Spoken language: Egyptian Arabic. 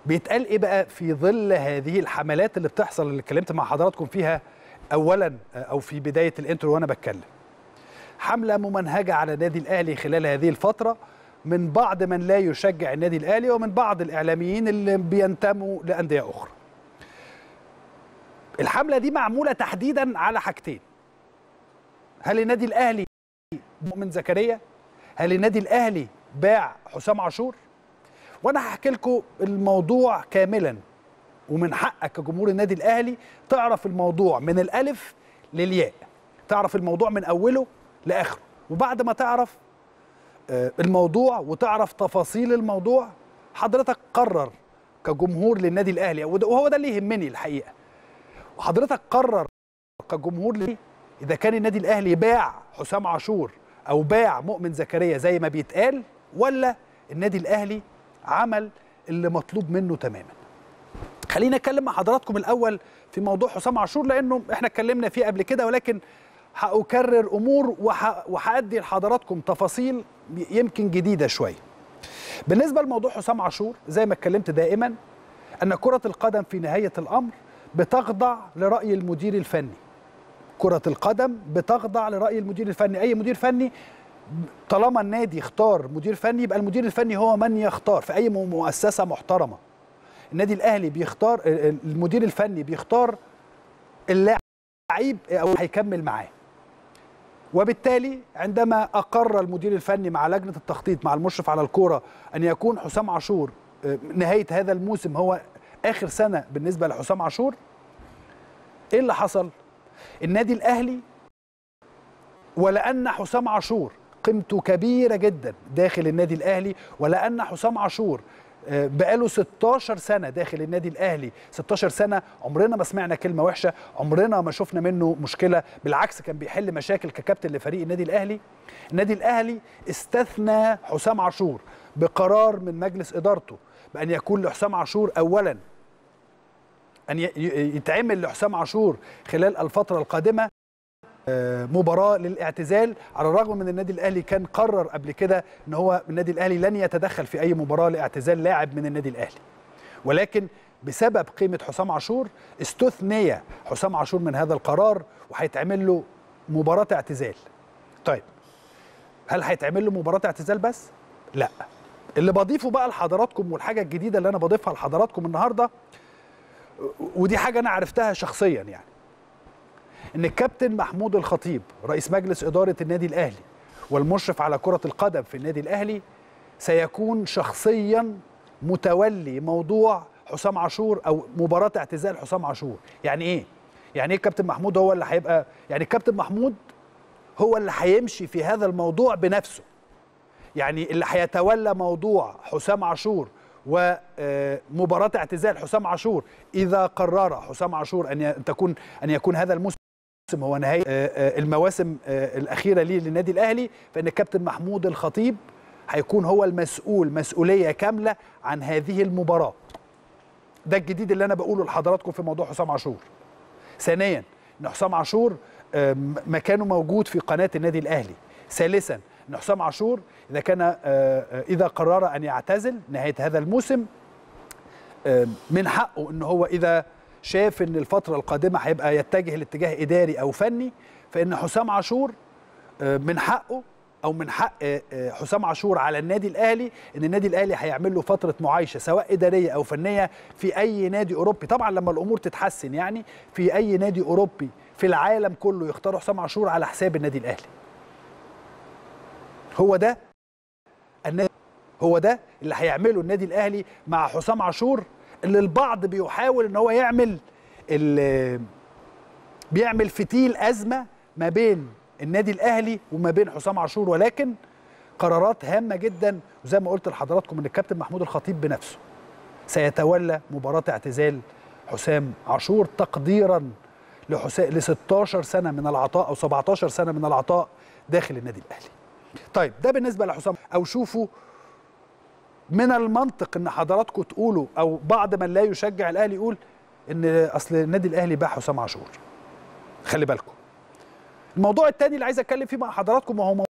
بيتقال ايه بقى في ظل هذه الحملات اللي بتحصل اللي اتكلمت مع حضراتكم فيها اولا او في بدايه الانترو وانا بتكلم حمله ممنهجه على النادي الاهلي خلال هذه الفتره من بعض من لا يشجع النادي الاهلي ومن بعض الاعلاميين اللي بينتموا لانديه اخرى الحمله دي معموله تحديدا على حاجتين هل النادي الاهلي مؤمن زكريا هل النادي الاهلي باع حسام عاشور وانا هحكي لكم الموضوع كاملا ومن حقك كجمهور النادي الاهلي تعرف الموضوع من الالف للياء تعرف الموضوع من اوله لاخره وبعد ما تعرف الموضوع وتعرف تفاصيل الموضوع حضرتك قرر كجمهور للنادي الاهلي وهو ده اللي يهمني الحقيقه وحضرتك قرر كجمهور ليه اذا كان النادي الاهلي باع حسام عاشور او باع مؤمن زكريا زي ما بيتقال ولا النادي الاهلي عمل اللي مطلوب منه تماما خلينا اتكلم مع حضراتكم الاول في موضوع حسام عاشور لانه احنا اتكلمنا فيه قبل كده ولكن هأكرر امور وهادي لحضراتكم تفاصيل يمكن جديده شويه بالنسبه لموضوع حسام عاشور زي ما اتكلمت دائما ان كره القدم في نهايه الامر بتخضع لراي المدير الفني كره القدم بتخضع لراي المدير الفني اي مدير فني طالما النادي اختار مدير فني يبقى المدير الفني هو من يختار في اي مؤسسه محترمه النادي الاهلي بيختار المدير الفني بيختار اللاعب او هيكمل معاه وبالتالي عندما اقر المدير الفني مع لجنه التخطيط مع المشرف على الكوره ان يكون حسام عاشور نهايه هذا الموسم هو اخر سنه بالنسبه لحسام عاشور ايه اللي حصل النادي الاهلي ولان حسام عاشور قيمته كبيره جدا داخل النادي الاهلي ولان حسام عاشور بقاله 16 سنه داخل النادي الاهلي 16 سنه عمرنا ما سمعنا كلمه وحشه عمرنا ما شفنا منه مشكله بالعكس كان بيحل مشاكل ككابتن لفريق النادي الاهلي النادي الاهلي استثنى حسام عاشور بقرار من مجلس ادارته بان يكون لحسام عاشور اولا ان يتعمل لحسام عاشور خلال الفتره القادمه مباراه للاعتزال على الرغم من النادي الاهلي كان قرر قبل كده ان هو النادي الاهلي لن يتدخل في اي مباراه لاعتزال لاعب من النادي الاهلي ولكن بسبب قيمه حسام عاشور استثني حسام عاشور من هذا القرار وهيتعمل له مباراه اعتزال طيب هل هيتعمل له مباراه اعتزال بس لا اللي بضيفه بقى لحضراتكم والحاجه الجديده اللي انا بضيفها لحضراتكم النهارده ودي حاجه انا عرفتها شخصيا يعني ان الكابتن محمود الخطيب رئيس مجلس اداره النادي الاهلي والمشرف على كره القدم في النادي الاهلي سيكون شخصيا متولي موضوع حسام عاشور او مباراه اعتزال حسام عاشور يعني ايه يعني ايه الكابتن محمود هو اللي هيبقى يعني الكابتن محمود هو اللي هيمشي في هذا الموضوع بنفسه يعني اللي هيتولى موضوع حسام عاشور ومباراه اعتزال حسام عاشور اذا قرر حسام عاشور ان تكون ان يكون هذا الموسم هو نهايه المواسم الاخيره ليه للنادي الاهلي فان الكابتن محمود الخطيب هيكون هو المسؤول مسؤوليه كامله عن هذه المباراه ده الجديد اللي انا بقوله لحضراتكم في موضوع حسام عاشور ثانيا ان حسام عاشور مكانه موجود في قناه النادي الاهلي ثالثا ان حسام عاشور اذا كان اذا قرر ان يعتزل نهايه هذا الموسم من حقه ان هو اذا شاف ان الفتره القادمه هيبقى يتجه لاتجاه اداري او فني فان حسام عاشور من حقه او من حق حسام عاشور على النادي الاهلي ان النادي الاهلي هيعمل له فتره معايشه سواء اداريه او فنيه في اي نادي اوروبي طبعا لما الامور تتحسن يعني في اي نادي اوروبي في العالم كله يختاروا حسام عاشور على حساب النادي الاهلي هو ده النادي هو ده اللي هيعمله النادي الاهلي مع حسام عاشور اللي البعض بيحاول ان هو يعمل بيعمل فتيل ازمه ما بين النادي الاهلي وما بين حسام عاشور ولكن قرارات هامه جدا وزي ما قلت لحضراتكم ان الكابتن محمود الخطيب بنفسه سيتولى مباراه اعتزال حسام عاشور تقديرا لحسام ل 16 سنه من العطاء او 17 سنه من العطاء داخل النادي الاهلي. طيب ده بالنسبه لحسام او شوفوا من المنطق ان حضراتكم تقولوا او بعض من لا يشجع الاهلي يقول ان اصل النادي الاهلي باع حسام عاشور. خلي بالكم. الموضوع الثاني اللي عايز اتكلم فيه مع حضراتكم وهو